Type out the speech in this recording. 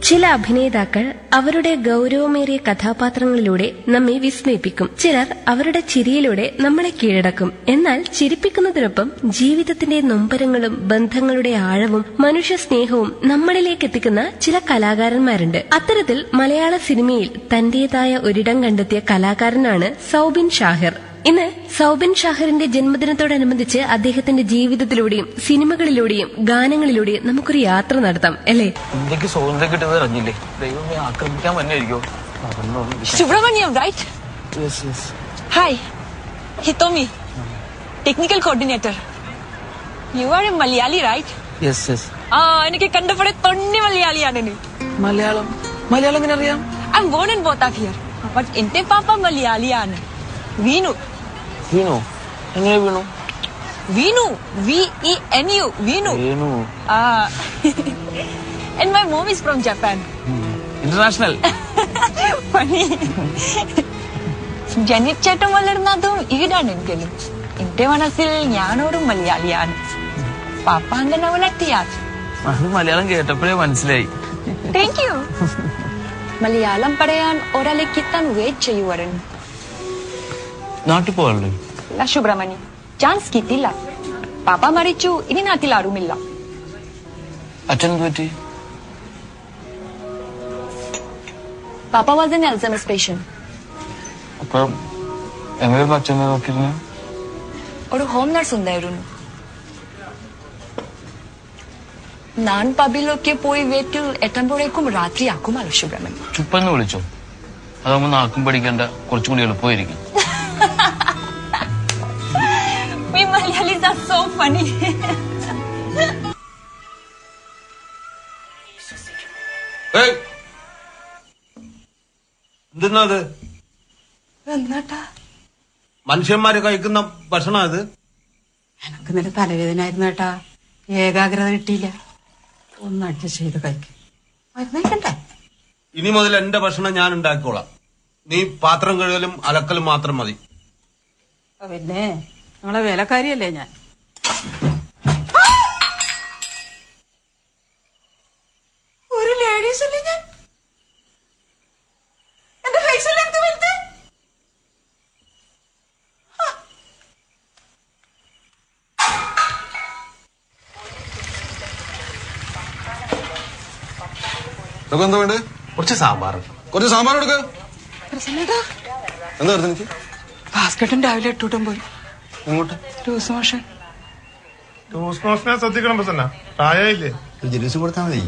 ചില അഭിനേതാക്കൾ അവരുടെ ഗൗരവമേറിയ കഥാപാത്രങ്ങളിലൂടെ നമ്മെ വിസ്മയിപ്പിക്കും ചിലർ അവരുടെ ചിരിയിലൂടെ നമ്മളെ കീഴടക്കും എന്നാൽ ചിരിപ്പിക്കുന്നതിനൊപ്പം ജീവിതത്തിന്റെ നൊമ്പരങ്ങളും ബന്ധങ്ങളുടെ ആഴവും മനുഷ്യ സ്നേഹവും നമ്മളിലേക്ക് എത്തിക്കുന്ന ചില കലാകാരന്മാരുണ്ട് അത്തരത്തിൽ മലയാള സിനിമയിൽ തന്റേതായ ഒരിടം കണ്ടെത്തിയ കലാകാരനാണ് സൗബിൻ ഷാഹിർ ഇന്ന് സൗബിൻ ഷാഹിറിന്റെ ജന്മദിനത്തോടനുബന്ധിച്ച് അദ്ദേഹത്തിന്റെ ജീവിതത്തിലൂടെയും സിനിമകളിലൂടെയും ഗാനങ്ങളിലൂടെയും നമുക്കൊരു യാത്ര നടത്താം അല്ലേ ഇന്ത്യക്ക് സ്വാതന്ത്ര്യം കിട്ടുന്നത് അറിഞ്ഞില്ലേ ദൈവമേ ആക്രമിക്കാൻ വന്നെയായിരിക്കോ Subramaniam, right? Hi, Hitomi, technical coordinator. You are a Malayali, right? Yes yes ആ എനിക്ക് കണ്ടപ്പോഴേ തൊണ്ണി മലയാളിയാണ് നീ മലയാളം മലയാളം എങ്ങനെ അറിയാം I am born in both of here but എന്റെ പാപ്പ മലയാളിയാണ് വീണു വീണു എങ്ങനെ വീണു വീണു വി ഇ എൻ യു വീണു വീണു ആ and my mom is from Japan. International Funny. ജനിച്ചേട്ടൻ വളർന്നതും ഈടാണ് എനിക്കലും എന്റെ മനസ്സിൽ ഞാനൊരു മലയാളിയാണ് പാപ്പ അങ്ങനെ വളർത്തിയാൽ അത് മലയാളം കേട്ടപ്പോഴേ മനസ്സിലായി താങ്ക് യു മലയാളം പറയാൻ ഒരാളെ കിട്ടാൻ വെയിറ്റ് ചെയ്യുവായിരുന്നു നാട്ടിൽ പോകാറുണ്ട് ഇല്ല സുബ്രഹ്മണി ചാൻസ് കിട്ടില്ല പാപ്പ മരിച്ചു ഇനി നാട്ടിൽ ആരുമില്ല അച്ഛൻ എന്ത് പറ്റി പാപ്പ വാസ് എൻ അൽസമസ് പേഷ്യൻ അപ്പൊ എങ്ങനെയായിരുന്നു അച്ഛനെ നോക്കിയിരുന്നെ ഒരു ഹോം നഴ്സ് ഉണ്ടായിരുന്നു ഞാൻ പബിലൊക്കെ പോയി വീട്ടിൽ എത്തുമ്പോഴേക്കും രാത്രിയാക്കുമല്ലോ സുബ്രഹ്മണ്യം ചുപ്പെന്ന് വിളിച്ചോ അതാകുമ്പോ നാക്കും പഠിക്കേണ്ട കുറച്ചും കൂടി എളുപ്പമായിരിക്കും We Malayalis are so funny. എന്തിനാ അത് എന്നാട്ടാ മനുഷ്യന്മാര് കഴിക്കുന്ന ഭക്ഷണം അത് എനക്ക് ഇന്നലെ തലവേദനായിരുന്നു കേട്ടാ ഏകാഗ്രത കിട്ടിയില്ല ഒന്ന് അഡ്ജസ്റ്റ് ചെയ്ത് കഴിക്കും മരുന്നേക്കണ്ടേ ഇനി മുതൽ എന്റെ ഭക്ഷണം ഞാൻ ഉണ്ടാക്കിക്കോളാം നീ പാത്രം കഴുകലും അലക്കലും മാത്രം മതി അപ്പൊ പിന്നെ നമ്മളെ വേലക്കാരിയല്ലേ ഞാൻ ഒരു ലേഡീസ് അല്ലേ ഞാൻ എന്റെ ഫേസിൽ എന്ത് വലുത് നമുക്ക് എന്താ വേണ്ടത് കുറച്ച് സാമ്പാർ കുറച്ച് സാമ്പാർ എടുക്ക പ്രസന്നേട്ടാ എന്താ അടുത്ത് എനിക്ക് ഭാസ്കട്ടൻ രാവിലെ എട്ടൂട്ടം പോയി ഇങ്ങോട്ട് ലൂസ് മോഷൻ ലൂസ് മോഷനെ ശ്രദ്ധിക്കണം പ്രസന്ന പ്രായമില്ലേ ജലൂസ് കൊടുത്താൽ മതി